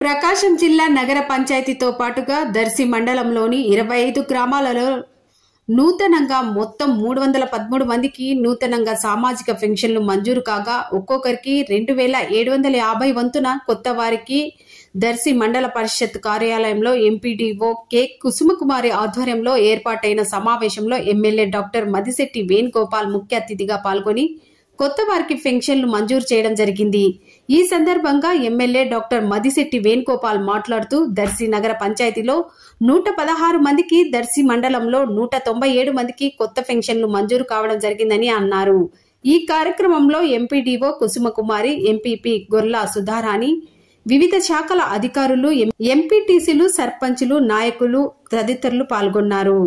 ప్రకాశం జిల్లా నగర పంచాయతీతో పాటుగా దర్శి మండలంలోని ఇరవై ఐదు గ్రామాలలో నూతనంగా మొత్తం మూడు వందల పదమూడు మందికి నూతనంగా సామాజిక పెన్షన్లు మంజూరు కాగా ఒక్కొక్కరికి రెండు వేల ఏడు వందల యాభై వంతున కొత్త వారికి దర్శి మండల పరిషత్ కార్యాలయంలో ఎంపీడీఓ కె కుసుమకుమారి ఆధ్వర్యంలో ఏర్పాటైన సమావేశంలో ఎమ్మెల్యే డాక్టర్ మదిశెట్టి వేణుగోపాల్ ముఖ్య అతిథిగా పాల్గొని కొత్త వారికి పెన్షన్లు మంజూరు చేయడం జరిగింది ఈ సందర్భంగా ఎమ్మెల్యే డాక్టర్ మదిశెట్టి వేణుగోపాల్ మాట్లాడుతూ దర్శి నగర పంచాయతీలో నూట పదహారు మందికి దర్శి మండలంలో నూట తొంభై ఏడు మందికి కొత్త పెన్షన్లు మంజూరు కావడం జరిగిందని అన్నారు ఈ కార్యక్రమంలో ఎంపీడీఓ కుసుమకుమారి ఎంపీపీ గొర్లా సుధారాణి వివిధ శాఖల అధికారులు ఎం- ఎంపీటీసీలు సర్పంచులు నాయకులు తదితరులు పాల్గొన్నారు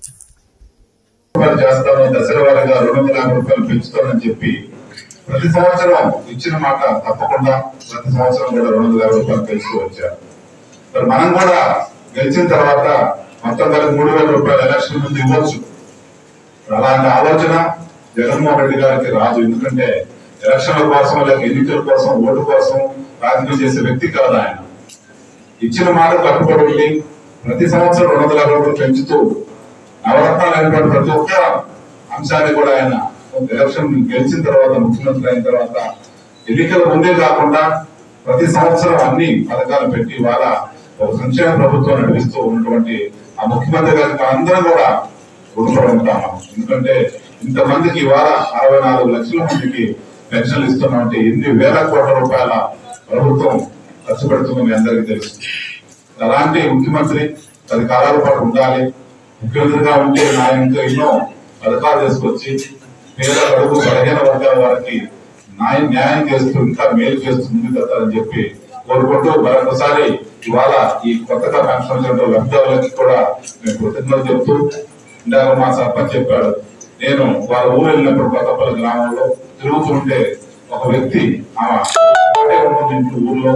రూపాయలు చేస్తాను దశల వారీగా రెండు వందల యాభై రూపాయలు పెంచుతానని చెప్పి ప్రతి సంవత్సరం ఇచ్చిన మాట తప్పకుండా ప్రతి సంవత్సరం కూడా రెండు వందల యాభై రూపాయలు పెంచుతూ వచ్చారు మరి మనం కూడా గెలిచిన తర్వాత మొత్తం కలిపి మూడు వేల రూపాయలు ఎలక్షన్ ముందు ఇవ్వచ్చు మరి అలాంటి ఆలోచన జగన్మోహన్ రెడ్డి గారికి రాదు ఎందుకంటే ఎలక్షన్ల కోసం లేక ఎన్నికల కోసం ఓటు కోసం రాజకీయం చేసే వ్యక్తి కాదు ఆయన ఇచ్చిన మాట కట్టుబడి ఉండి ప్రతి సంవత్సరం రెండు వందల యాభై రూపాయలు పెంచుతూ నవరత్నాలు అయినటువంటి ప్రతి ఒక్క అంశాన్ని కూడా ఆయన ఎలక్షన్ గెలిచిన తర్వాత ముఖ్యమంత్రి అయిన తర్వాత ఎన్నికల ముందే కాకుండా ప్రతి సంవత్సరం అన్ని పథకాలు పెట్టి వాళ్ళ ఒక సంక్షేమ ప్రభుత్వం నడిపిస్తూ ఉన్నటువంటి ఆ ముఖ్యమంత్రి గారికి అందరం కూడా రుణపడి ఉంటాము ఎందుకంటే ఇంతమందికి ఇవాళ అరవై నాలుగు లక్షల మందికి పెన్షన్లు ఇస్తున్నామంటే ఎన్ని వేల కోట్ల రూపాయల ప్రభుత్వం ఖర్చు పెడుతుందో మీ అందరికీ తెలుసు అలాంటి ముఖ్యమంత్రి పది కాలాల పాటు ఉండాలి ముఖ్యమంత్రిగా ఉంటే నా ఇంకా ఎన్నో పథకాలు తీసుకొచ్చి పేద అడుగు బలహీన వర్గాల వారికి న్యాయం న్యాయం చేస్తూ ఇంకా మేలు చేస్తూ ముందుకు వెళ్తారని చెప్పి కోరుకుంటూ మరొకసారి ఇవాళ ఈ కొత్తగా పెన్షన్ వచ్చిన లబ్ధిదారులకి కూడా మేము కృతజ్ఞతలు చెప్తూ ఇందాక మా సర్పంచ్ చెప్పాడు నేను వాళ్ళ ఊరు వెళ్ళినప్పుడు కొత్తపల్లి గ్రామంలో తిరుగుతుంటే ఒక వ్యక్తి ఆమె అక్కడే ఉంటుంది ఇంట్లో ఊర్లో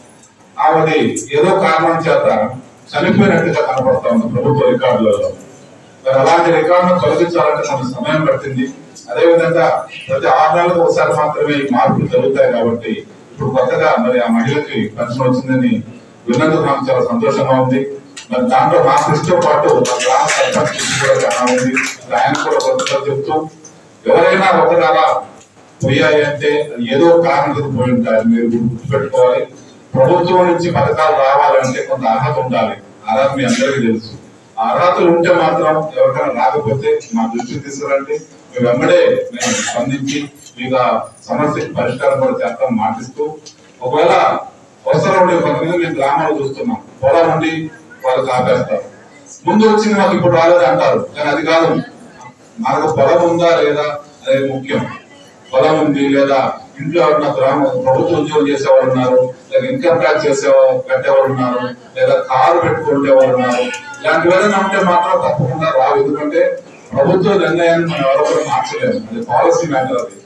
ఆమెది ఏదో కారణం చేత చనిపోయినట్టుగా కనపడతా ఉంది ప్రభుత్వ రికార్డులలో మరి అలాంటి రికార్డును తొలగించాలంటే కొంత సమయం పడుతుంది అదేవిధంగా ప్రతి ఆరు నెలలకు ఒకసారి మాత్రమే ఈ మార్పులు జరుగుతాయి కాబట్టి ఇప్పుడు కొత్తగా మరి ఆ మహిళకి పెన్షన్ వచ్చిందని విన్నందుకు నాకు చాలా సంతోషంగా ఉంది మరి దాంట్లో మా కృషితో పాటు మా గ్రామ సర్పంచ్ కృషి కూడా చాలా ఉంది ఆయన కూడా కొత్తగా చెప్తూ ఎవరైనా ఒకవేళ పోయాయి అంటే అది ఏదో కారణం పోయి ఉంటాయి మీరు గుర్తుపెట్టుకోవాలి ప్రభుత్వం నుంచి పథకాలు రావాలంటే కొంత అర్హత ఉండాలి అర్హత మీ అందరికీ తెలుసు ఆ అర్హతలు ఉంటే మాత్రం ఎవరికైనా రాకపోతే మా దృష్టికి తీసుకురండి మేము వెంబడే మేము స్పందించి మీకు ఆ సమస్యకి పరిష్కారం కూడా చేస్తాం మాటిస్తూ ఒకవేళ అవసరం ఉండే కొంతమంది మేము గ్రామాలు చూస్తున్నాం పొలం ఉండి వాళ్ళు కాపేస్తారు ముందు వచ్చింది మాకు ఇప్పుడు రాలేదు అంటారు కానీ అది కాదు మనకు పొలం ఉందా లేదా అనేది ముఖ్యం పొలం ఉంది లేదా ఇంట్లో ఉన్న గ్రామ ప్రభుత్వ ఉద్యోగం చేసేవారు ఉన్నారు లేదా ఇన్కమ్ ట్యాక్స్ చేసేవారు కట్టేవారు ఉన్నారు లేదా కారు పెట్టుకునేవారు ఉన్నారు ఇలాంటివి ఏదైనా ఉంటే మాత్రం తప్పకుండా రావు ఎందుకంటే ప్రభుత్వ నిర్ణయాన్ని మనం ఎవరు కూడా మార్చలేము అది పాలసీ మ్యాటర్ అది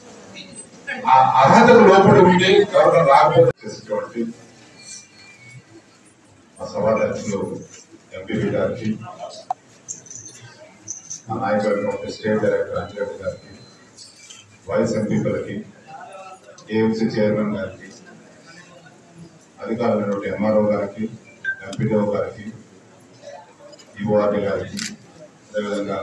ఆ అర్హతకు లోపడి ఉండి ఎవరైనా రాకపోతే చేసేటువంటి మా సభాధ్యక్షులు ఎంపీపీ గారికి మా నాయకుడు స్టేట్ డైరెక్టర్ అంజరెడ్డి గారికి వైస్ ఎంపీలకి ఏఎంసీ చైర్మన్ గారికి అధికారులైనటువంటి ఎంఆర్ఓ గారికి ఎంపీడీఓ గారికి ఈఓఆర్డీ గారికి అదేవిధంగా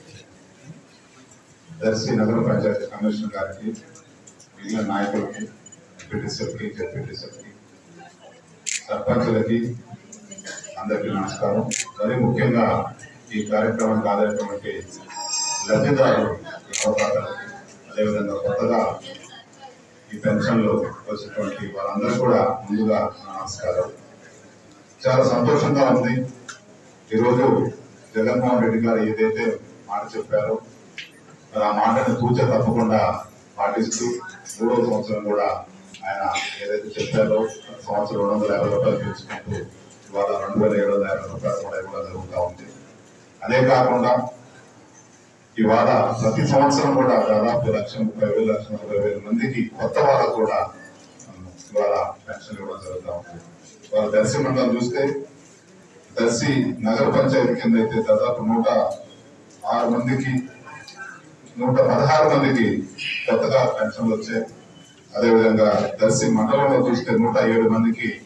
దర్శి నగర పంచాయతీ కమిషనర్ గారికి మిగిలిన నాయకులకి ఎంపీటీసీలకి జెడ్పీటీసీలకి సర్పంచులకి అందరికీ నమస్కారం మరి ముఖ్యంగా ఈ కార్యక్రమానికి ఆదరినటువంటి లబ్ధిదారులు అవకాశాలకి అదేవిధంగా కొత్తగా ఈ పెన్షన్లు వచ్చినటువంటి వాళ్ళందరూ కూడా ముందుగా నా నమస్కారం చాలా సంతోషంగా ఉంది ఈరోజు జగన్మోహన్ రెడ్డి గారు ఏదైతే మాట చెప్పారో మరి ఆ మాటను తూచ తప్పకుండా పాటిస్తూ మూడో సంవత్సరం కూడా ఆయన ఏదైతే చెప్పారో సంవత్సరం రెండు వందల యాభై రూపాయలు పెంచుకుంటూ ఇవాళ రెండు వేల ఏడు వందల యాభై రూపాయలు కూడా ఇవ్వడం జరుగుతూ ఉంది అదే కాకుండా ఇవాళ ప్రతి సంవత్సరం కూడా దాదాపు లక్ష ముప్పై వేలు లక్ష నలభై వేల మందికి కొత్త వాళ్ళకు కూడా మనం ఇవాళ పెన్షన్ ఇవ్వడం జరుగుతూ ఉంది ఇవాళ దర్శి మండలం చూస్తే దర్శి నగర పంచాయతీ కింద అయితే దాదాపు నూట ఆరు మందికి నూట పదహారు మందికి కొత్తగా పెన్షన్లు వచ్చాయి అదేవిధంగా దర్శి మండలంలో చూస్తే నూట ఏడు మందికి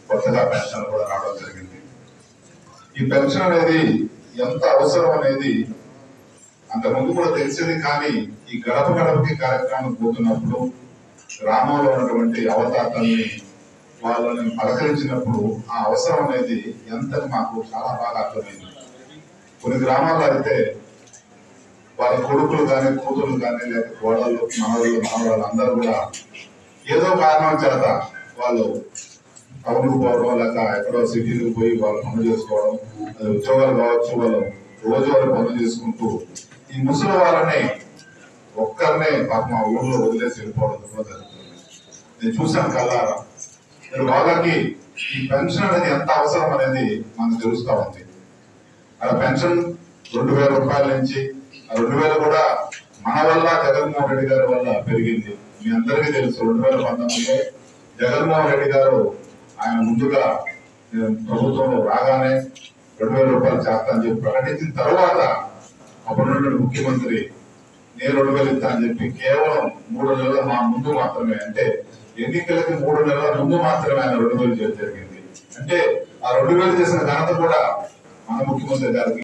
కొత్తగా పెన్షన్ కూడా రావడం జరిగింది ఈ పెన్షన్ అనేది ఎంత అవసరం అనేది అంతకుముందు కూడా తెలిసేది కానీ ఈ గడప గడపకి కార్యక్రమం పోతున్నప్పుడు గ్రామంలో ఉన్నటువంటి అవతాతల్ని వాళ్ళని పలకరించినప్పుడు ఆ అవసరం అనేది ఎంత మాకు చాలా బాగా అర్థమైంది కొన్ని గ్రామాల్లో అయితే వాళ్ళ కొడుకులు కానీ కూతురు కానీ లేక కోడళ్ళు మనవాళ్ళు మనవాళ్ళు అందరూ కూడా ఏదో కారణం చేత వాళ్ళు టౌన్కు పోవడం లేక ఎక్కడో సిటీలకు పోయి వాళ్ళు పనులు చేసుకోవడం అది ఉద్యోగాలు కావచ్చు వాళ్ళు రోజువారీ పనులు చేసుకుంటూ ఈ ముసలి వాళ్ళని ఒక్కరినే పాప మా ఊళ్ళో వదిలేసి వెళ్ళిపోవడం కూడా జరుగుతుంది నేను చూశాను కల్లారా మరి వాళ్ళకి ఈ పెన్షన్ అనేది ఎంత అవసరం అనేది మనకు తెలుస్తా ఉంది ఆ పెన్షన్ రెండు వేల రూపాయల నుంచి ఆ రెండు వేలు కూడా మన వల్ల జగన్మోహన్ రెడ్డి గారి వల్ల పెరిగింది మీ అందరికీ తెలుసు రెండు వేల పంతొమ్మిదిలో జగన్మోహన్ రెడ్డి గారు ఆయన ముందుగా నేను ప్రభుత్వంలో రాగానే రెండు వేల రూపాయలు చేస్తానని చెప్పి ప్రకటించిన తర్వాత అప్పుడు ముఖ్యమంత్రి నేను రెండు వేలు ఇస్తా అని చెప్పి కేవలం మూడు నెలల మా ముందు మాత్రమే అంటే ఎన్నికలకి మూడు నెలల ముందు మాత్రమే ఆయన రెండు వేలు చేయడం జరిగింది అంటే ఆ రెండు వేలు చేసిన ఘనత కూడా మన ముఖ్యమంత్రి గారికి